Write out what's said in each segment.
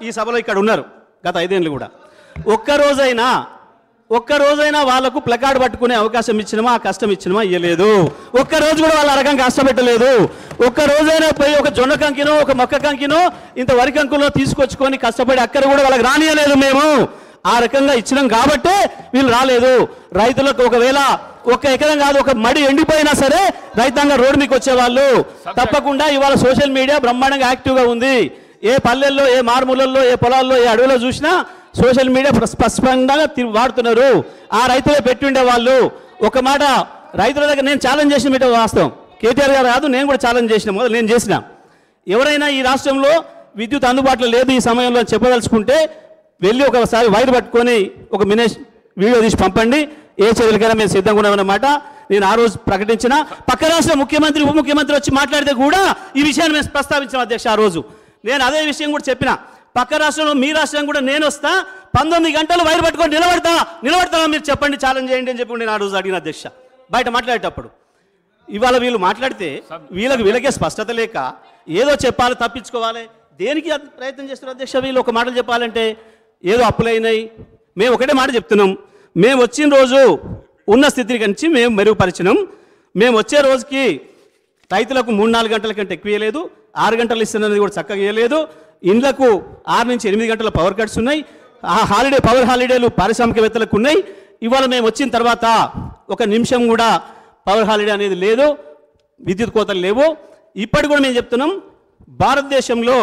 ఈ సభలో ఇక్కడ ఉన్నారు గత ఐదేళ్ళు కూడా ఒక్క రోజైనా ఒక్క రోజైనా వాళ్ళకు ప్లకార్డ్ పట్టుకునే అవకాశం ఇచ్చినమా ఆ కష్టం ఇచ్చినమా ఇవ్వలేదు ఒక్క రోజు కూడా వాళ్ళ రకం కష్టపెట్టలేదు ఒక్క రోజైనా పోయి ఒక జొన్న కంకినో ఒక మొక్క కంకినో ఇంత వరి కంకులో తీసుకొచ్చుకొని కష్టపడి అక్కడ కూడా వాళ్ళకి రానియలేదు మేము ఆ రకంగా ఇచ్చినాం కాబట్టే వీళ్ళు రాలేదు రైతులకు ఒకవేళ ఒక ఎకరం కాదు ఒక మడి ఎండిపోయినా సరే రైతాంగ రోడ్డు మీకు వచ్చేవాళ్ళు తప్పకుండా ఇవాళ సోషల్ మీడియా బ్రహ్మాండంగా యాక్టివ్గా ఉంది ఏ పల్లెల్లో ఏ మారుమూలల్లో ఏ పొలాల్లో ఏ అడవిలో చూసినా సోషల్ మీడియా ప్ర- స్పష్టంగా తి- వాడుతున్నారు ఆ రైతులే పెట్టుండే వాళ్ళు ఒక మాట రైతుల దగ్గర నేను ఛాలెంజ్ చేసిన మీట వాస్తవం కేటీఆర్ గారు కాదు నేను కూడా ఛాలెంజ్ చేసిన మొదలు నేను చేసిన ఎవరైనా ఈ రాష్ట్రంలో విద్యుత్ అందుబాటులో లేదు ఈ సమయంలో అని చెప్పదలుచుకుంటే వెళ్ళి ఒకసారి వైర్ పట్టుకొని ఒక మినేష్ వీడియో తీసి పంపండి ఏ చర్యలకైనా మేము సిద్ధంగా ఉన్నామన్నమాట నేను ఆ రోజు ప్రకటించిన పక్క రాష్ట్ర ముఖ్యమంత్రి ఉప ముఖ్యమంత్రి వచ్చి మాట్లాడితే కూడా ఈ విషయాన్ని మేము ప్రస్తావించాం అధ్యక్ష ఆ రోజు నేను అదే విషయం కూడా చెప్పిన పక్క రాష్ట్రంలో మీ రాష్ట్రం కూడా నేను వస్తా పంతొమ్మిది గంటలు వైర్ పట్టుకొని నిలబడతా నిలబడతారా మీరు చెప్పండి ఛాలెంజ్ చేయండి అని చెప్పి నేను ఆ రోజు అడిగిన అధ్యక్ష బయట మాట్లాడేటప్పుడు ఇవాళ వీళ్ళు మాట్లాడితే వీళ్ళకి వీళ్ళకే స్పష్టత లేక ఏదో చెప్పాలి తప్పించుకోవాలి దేనికి అది ప్రయత్నం చేస్తున్నారు అధ్యక్ష వీళ్ళు ఒక మాటలు చెప్పాలంటే ఏదో అప్పులైనాయి మేము ఒకటే మాట చెప్తున్నాం మేము వచ్చిన రోజు ఉన్న స్థితిని కంచి మేము మెరుగుపరిచినాం మేము వచ్చే రోజుకి రైతులకు మూడు నాలుగు గంటల కంటే ఎక్కువ ఇవ్వలేదు ఆరు గంటలు ఇస్తున్నది కూడా చక్కగా ఇవ్వలేదు ఇండ్లకు ఆరు నుంచి ఎనిమిది గంటల పవర్ కట్స్ ఉన్నాయి ఆ హాలిడే పవర్ హాలిడేలు పారిశ్రామికవేత్తలకు ఉన్నాయి ఇవాళ మేము వచ్చిన తర్వాత ఒక నిమిషం కూడా పవర్ హాలిడే అనేది లేదు విద్యుత్ కోతలు లేవు ఇప్పటి కూడా మేము చెప్తున్నాం భారతదేశంలో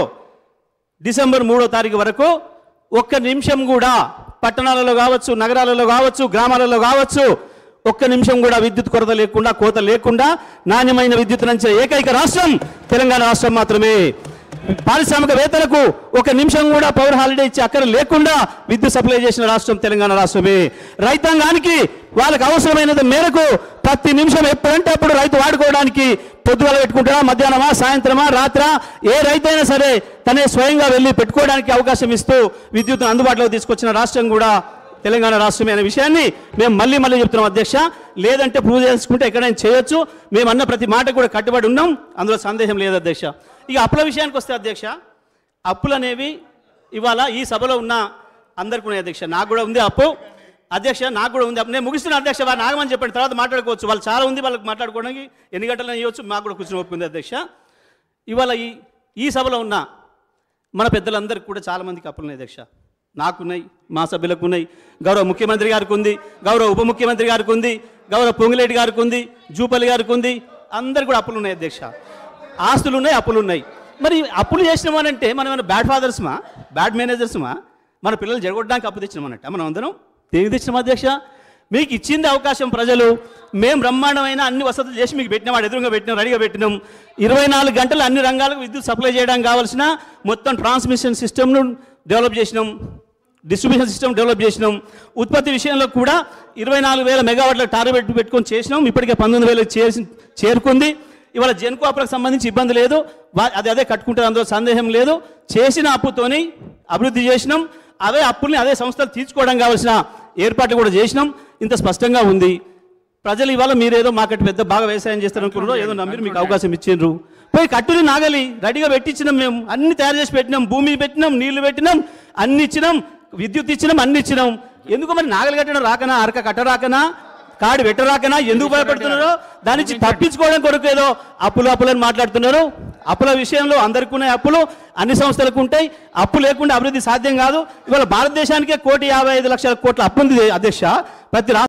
డిసెంబర్ మూడో తారీఖు వరకు ఒక్క నిమిషం కూడా పట్టణాలలో కావచ్చు నగరాలలో కావచ్చు గ్రామాలలో కావచ్చు ఒక్క నిమిషం కూడా విద్యుత్ కొరత లేకుండా కోత లేకుండా నాణ్యమైన విద్యుత్ నంచే ఏకైక రాష్ట్రం తెలంగాణ రాష్ట్రం మాత్రమే పారిశ్రామికవేత్తలకు ఒక నిమిషం కూడా పవర్ హాలిడే ఇచ్చి అక్కడ లేకుండా విద్యుత్ సప్లై చేసిన రాష్ట్రం తెలంగాణ రాష్ట్రమే రైతాంగానికి వాళ్ళకి అవసరమైనది మేరకు ప్రతి నిమిషం ఎప్పుడంటే అప్పుడు రైతు వాడుకోవడానికి పొద్దుగల పెట్టుకుంటారా మధ్యాహ్నమా సాయంత్రమా రాత్రా ఏ రైతైనా సరే తనే స్వయంగా వెళ్ళి పెట్టుకోవడానికి అవకాశం ఇస్తూ విద్యుత్తును అందుబాటులోకి తీసుకొచ్చిన రాష్ట్రం కూడా తెలంగాణ రాష్ట్రమే అనే విషయాన్ని మేము మళ్ళీ మళ్ళీ చెప్తున్నాం అధ్యక్ష లేదంటే ప్రూవ్ చేసుకుంటే ఎక్కడైనా చేయొచ్చు మేము అన్న ప్రతి మాట కూడా కట్టుబడి ఉన్నాం అందులో సందేహం లేదు అధ్యక్ష ఇక అప్పుల విషయానికి వస్తే అధ్యక్ష అప్పులు అనేవి ఇవాళ ఈ సభలో ఉన్న అందరికీ ఉన్నాయి అధ్యక్ష నాకు కూడా ఉంది అప్పు అధ్యక్ష నాకు కూడా ఉంది అప్పు. నేను ముగిస్తున్న అధ్యక్ష వారు నాగమని చెప్పండి తర్వాత మాట్లాడుకోవచ్చు వాళ్ళు చాలా ఉంది వాళ్ళకి మాట్లాడుకోవడానికి ఎన్ని గంటలు ఇవ్వచ్చు మాకు కూడా కూర్చొని ఒప్పుకుంది అధ్యక్ష ఇవాళ ఈ ఈ సభలో ఉన్న మన పెద్దలందరికీ కూడా చాలా మందికి అప్పులు ఉన్నాయి అధ్యక్ష నాకున్నాయి మా సభ్యులకు ఉన్నాయి గౌరవ ముఖ్యమంత్రి గారికి ఉంది గౌరవ ఉప ముఖ్యమంత్రి గారికి ఉంది గౌరవ పొంగులేటి గారికి ఉంది జూపల్లి గారికి ఉంది అందరు కూడా అప్పులు ఉన్నాయి అధ్యక్ష ఆస్తులు ఉన్నాయి అప్పులు ఉన్నాయి మరి అప్పులు చేసినామనంటే మనం ఏమైనా బ్యాడ్ ఫాదర్స్మా బ్యాడ్ మేనేజర్స్మా మన పిల్లలు జరగొట్టడానికి అప్పు తెచ్చినామన్నట్ట మనం అందరం దేనికి తెచ్చినాం అధ్యక్ష మీకు ఇచ్చింది అవకాశం ప్రజలు మేము బ్రహ్మాండమైన అన్ని వసతులు చేసి మీకు పెట్టినాం వాడు ఎదురుగా పెట్టినాం రెడీగా పెట్టినాం ఇరవై నాలుగు గంటలు అన్ని రంగాలకు విద్యుత్ సప్లై చేయడానికి కావాల్సిన మొత్తం ట్రాన్స్మిషన్ సిస్టమ్ను డెవలప్ చేసినాం డిస్ట్రిబ్యూషన్ సిస్టమ్ డెవలప్ చేసినాం ఉత్పత్తి విషయంలో కూడా ఇరవై నాలుగు వేల మెగావాట్ల టార్గెట్ పెట్టుకొని చేసినాం ఇప్పటికే పంతొమ్మిది వేలు చేసి చేరుకుంది ఇవాళ జెన్కో అప్పులకు సంబంధించి ఇబ్బంది లేదు వా- అది అదే కట్టుకుంటారు అందులో సందేహం లేదు చేసిన అప్పుతోని అభివృద్ధి చేసినాం అవే అప్పుల్ని అదే సంస్థలు తీర్చుకోవడం కావాల్సిన ఏర్పాట్లు కూడా చేసినాం ఇంత స్పష్టంగా ఉంది ప్రజలు ఇవాళ మీరేదో మాకట్టు పెద్ద బాగా వ్యవసాయం చేస్తారనుకున్నారో ఏదో నమ్మిరు మీకు అవకాశం ఇచ్చిండ్రు పోయి కట్టుని నాగలి రెడీగా పెట్టించినాం మేము అన్ని తయారు చేసి పెట్టినాం భూమి పెట్టినాం నీళ్లు పెట్టినాం అన్ని ఇచ్చినాం విద్యుత్ ఇచ్చినాం అన్ని ఇచ్చినాం ఎందుకు మరి నాగలి కట్టడం రాకనా అరక కట్ట రాకనా కాడి పెట్టరాకనా ఎందుకు భయపడుతున్నారో దాని నుంచి తప్పించుకోవడం కొరకు ఏదో అప్పులు అప్పులని మాట్లాడుతున్నారు అప్పుల విషయంలో అందరికీ ఉన్నాయి అప్పులు అన్ని సంస్థలకు ఉంటాయి అప్పు లేకుండా అభివృద్ధి సాధ్యం కాదు ఇవాళ భారతదేశానికే కోటి యాభై ఐదు లక్షల కోట్ల అప్పు ఉంది అధ్యక్ష ప్రతి రాష్ట్ర